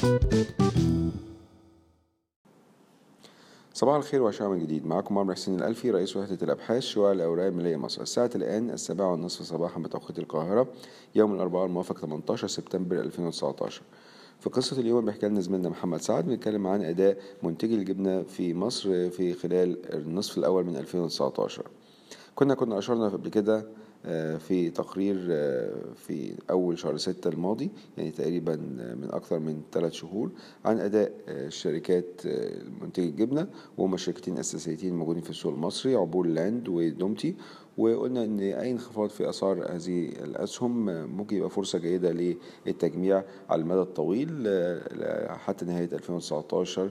صباح الخير وعشاء من جديد معكم عمرو حسين الألفي رئيس وحدة الأبحاث شعاع الأوراق المالية مصر الساعة الآن السابعة والنصف صباحا بتوقيت القاهرة يوم الأربعاء الموافق 18 سبتمبر 2019 في قصة اليوم بيحكي لنا زميلنا محمد سعد بنتكلم عن أداء منتجي الجبنة في مصر في خلال النصف الأول من 2019 كنا كنا أشرنا قبل كده في تقرير في أول شهر ستة الماضي يعني تقريبا من أكثر من ثلاث شهور عن أداء الشركات منتجي الجبنة وهما الشركتين الأساسيتين الموجودين في السوق المصري عبور لاند ودومتي وقلنا ان اي انخفاض في اسعار هذه الاسهم ممكن يبقى فرصه جيده للتجميع على المدى الطويل حتى نهايه 2019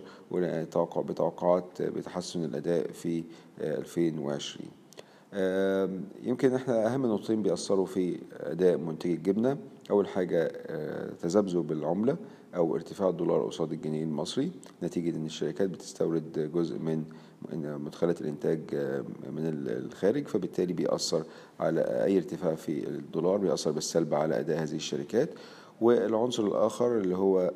بتوقعات بتحسن الاداء في 2020 يمكن احنا اهم نقطتين بيأثروا في اداء منتجي الجبنه اول حاجه تذبذب العمله او ارتفاع الدولار قصاد الجنيه المصري نتيجه ان الشركات بتستورد جزء من مدخلات الانتاج من الخارج فبالتالي بيأثر على اي ارتفاع في الدولار بيأثر بالسلب على اداء هذه الشركات والعنصر الاخر اللي هو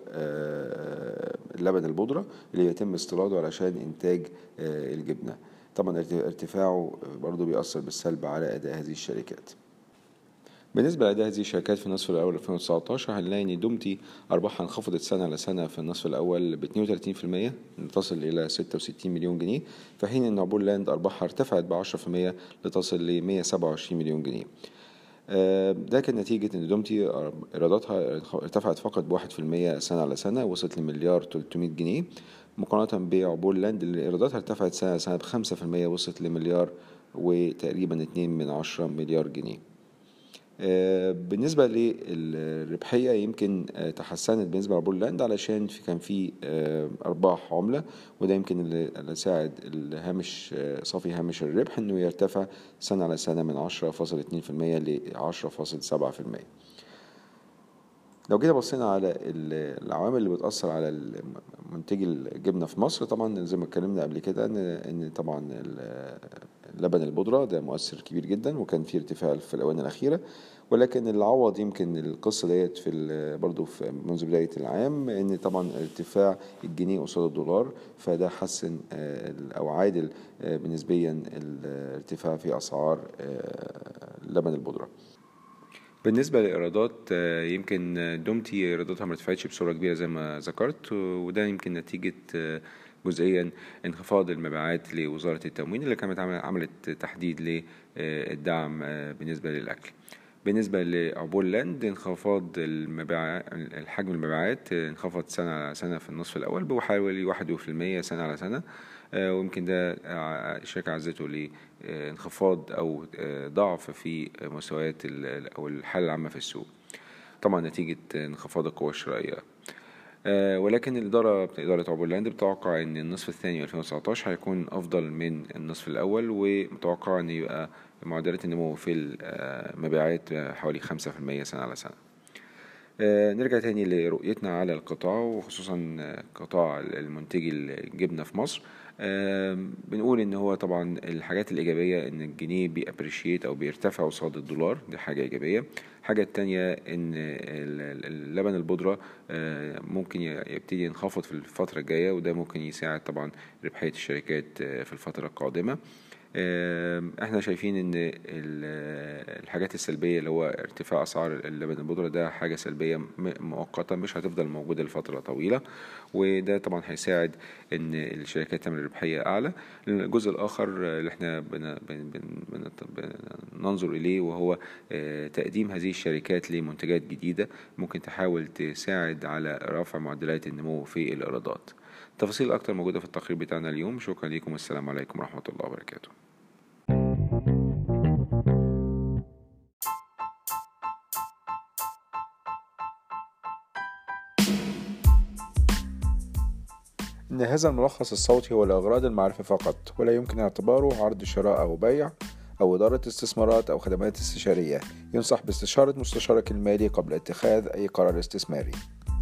اللبن البودره اللي يتم استيراده علشان انتاج الجبنه طبعا ارتفاعه برضه بيأثر بالسلب على أداء هذه الشركات بالنسبة لأداء هذه الشركات في النصف الأول 2019 هنلاقي إن دومتي أرباحها انخفضت سنة على سنة في النصف الأول ب 32% لتصل إلى 66 مليون جنيه في حين إن عبور لاند أرباحها ارتفعت ب 10% لتصل ل 127 مليون جنيه ده كان نتيجة إن دومتي إيراداتها ارتفعت فقط بواحد في المية سنة على سنة وصلت لمليار 300 جنيه مقارنة بعبور لاند اللي إيراداتها ارتفعت سنة على سنة بخمسة في المية وصلت لمليار وتقريبا اتنين من عشرة مليار جنيه بالنسبة للربحية يمكن تحسنت بالنسبة لعبور لاند علشان في كان في أرباح عملة وده يمكن اللي ساعد الهامش صافي هامش الربح إنه يرتفع سنة على سنة من عشرة فاصل اتنين في المية لعشرة فاصل سبعة في المية لو جينا بصينا على العوامل اللي بتأثر على منتجي الجبنة في مصر طبعا زي ما اتكلمنا قبل كده ان ان طبعا لبن البودرة ده مؤثر كبير جدا وكان في ارتفاع في الآونة الأخيرة ولكن اللي عوض يمكن القصة ديت في برضه في منذ بداية العام ان طبعا ارتفاع الجنيه قصاد الدولار فده حسن او عادل بنسبيا الارتفاع في أسعار لبن البودرة بالنسبة للإيرادات يمكن دومتي إيراداتها ما ارتفعتش بصورة كبيرة زي ما ذكرت وده يمكن نتيجة جزئيا انخفاض المبيعات لوزارة التموين اللي كانت عملت تحديد للدعم بالنسبة للأكل بالنسبة لعبور لاند انخفاض المبيعات الحجم المبيعات انخفض سنة على سنة في النصف الأول بحوالي واحد في المية سنة على سنة ويمكن ده الشركة عزته لانخفاض أو ضعف في مستويات أو الحالة العامة في السوق طبعا نتيجة انخفاض القوى الشرائية ولكن الإدارة إدارة عبور لاند بتوقع إن النصف الثاني 2019 هيكون أفضل من النصف الأول ومتوقع إن يبقى معدلات النمو في المبيعات حوالي خمسة في المية سنة على سنة نرجع تاني لرؤيتنا على القطاع وخصوصا قطاع المنتجي الجبنة في مصر بنقول ان هو طبعا الحاجات الايجابيه ان الجنيه بيابريشيت او بيرتفع قصاد الدولار دي حاجه ايجابيه الحاجه التانية ان اللبن البودره ممكن يبتدي ينخفض في الفتره الجايه وده ممكن يساعد طبعا ربحيه الشركات في الفتره القادمه احنا شايفين ان الحاجات السلبيه اللي هو ارتفاع اسعار اللبن البودره ده حاجه سلبيه مؤقته مش هتفضل موجوده لفتره طويله وده طبعا هيساعد ان الشركات تعمل ربحيه اعلى الجزء الاخر اللي احنا بننظر اليه وهو تقديم هذه الشركات لمنتجات جديده ممكن تحاول تساعد على رفع معدلات النمو في الايرادات تفاصيل اكتر موجوده في التقرير بتاعنا اليوم شكرا لكم والسلام عليكم ورحمه الله وبركاته إن هذا الملخص الصوتي هو لأغراض المعرفة فقط ولا يمكن اعتباره عرض شراء أو بيع أو إدارة استثمارات أو خدمات استشارية ينصح باستشارة مستشارك المالي قبل اتخاذ أي قرار استثماري